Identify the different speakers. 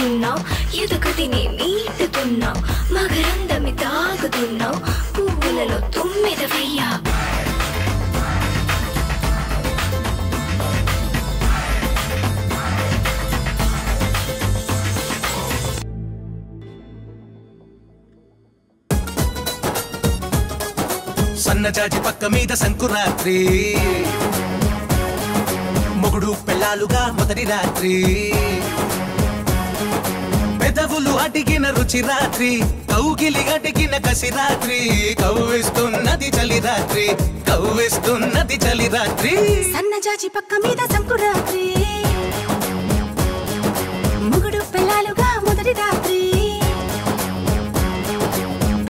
Speaker 1: ఆడుతున్నావు ఎదుకటిని మీటుతున్నావు మగరందమి తాగుతున్నావు పువ్వులలో తుమ్మిదవయ్యా
Speaker 2: సన్నజాజి పక్క మీద సంకురాత్రి మొగుడు పెళ్ళాలుగా మొదటి రాత్రి పెదవులు అడిగిన రుచి రాత్రి కౌగిలి అడిగిన కసి రాత్రి కవ్విస్తున్నది చలి రాత్రి కవ్విస్తున్నది చలి రాత్రి
Speaker 3: సన్నజాజి పక్క మీద సంకురాత్రి